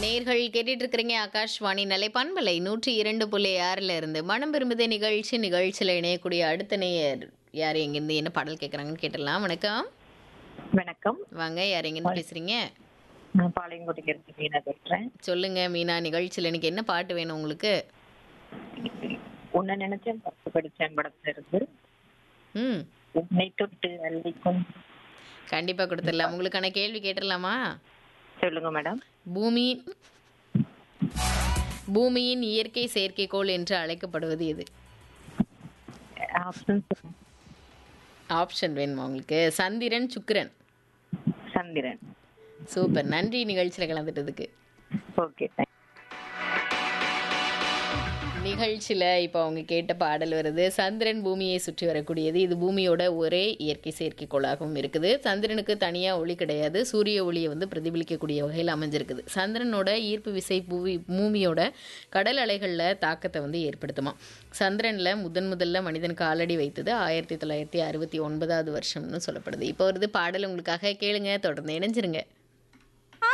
நேர்கள் கேட்டுட்டு இருக்கிறீங்க ஆகாஷ்வாணி நிலை பண்பலை நூற்றி இரண்டு புள்ளி ஆறுல இருந்து மனம் விரும்புத நிகழ்ச்சி நிகழ்ச்சியில் இணையக்கூடிய அடுத்த நேயர் யார் எங்கேருந்து என்ன பாடல் கேட்குறாங்கன்னு கேட்டுடலாம் வணக்கம் வணக்கம் வாங்க யார் எங்கேருந்து பேசுறீங்க நான் பாளையங்கோட்டைக்கு இருந்து மீனா பேசுறேன் சொல்லுங்க மீனா நிகழ்ச்சியில் எனக்கு என்ன பாட்டு வேணும் உங்களுக்கு உன்னை நினைச்சேன் பத்து படிச்சேன் படத்துல இருந்து ம் உன்னை தொட்டு அள்ளிக்கும் கண்டிப்பா கொடுத்துடலாம் உங்களுக்கான கேள்வி கேட்டுடலாமா சொல்லுங்க மேடம் பூமி பூமியின் இயற்கை செயற்கைக்கோள் என்று அழைக்கப்படுவது எது ஆப்ஷன் ஆப்ஷன் வேணுமா உங்களுக்கு சந்திரன் சுக்கிரன் சந்திரன் சூப்பர் நன்றி நிகழ்ச்சியில் கலந்துட்டதுக்கு ஓகே நிகழ்ச்சியில் இப்போ அவங்க கேட்ட பாடல் வருது சந்திரன் பூமியை சுற்றி வரக்கூடியது இது பூமியோட ஒரே இயற்கை செயற்கைக்கோளாகவும் இருக்குது சந்திரனுக்கு தனியாக ஒளி கிடையாது சூரிய ஒளியை வந்து பிரதிபலிக்கக்கூடிய வகையில் அமைஞ்சிருக்குது சந்திரனோட ஈர்ப்பு விசை பூமி பூமியோட கடல் அலைகளில் தாக்கத்தை வந்து ஏற்படுத்துமா சந்திரனில் முதன் முதல்ல மனிதன் காலடி வைத்தது ஆயிரத்தி தொள்ளாயிரத்தி அறுபத்தி ஒன்பதாவது வருஷம்னு சொல்லப்படுது இப்போ வருது பாடல் உங்களுக்காக கேளுங்க தொடர்ந்து இணைஞ்சிருங்க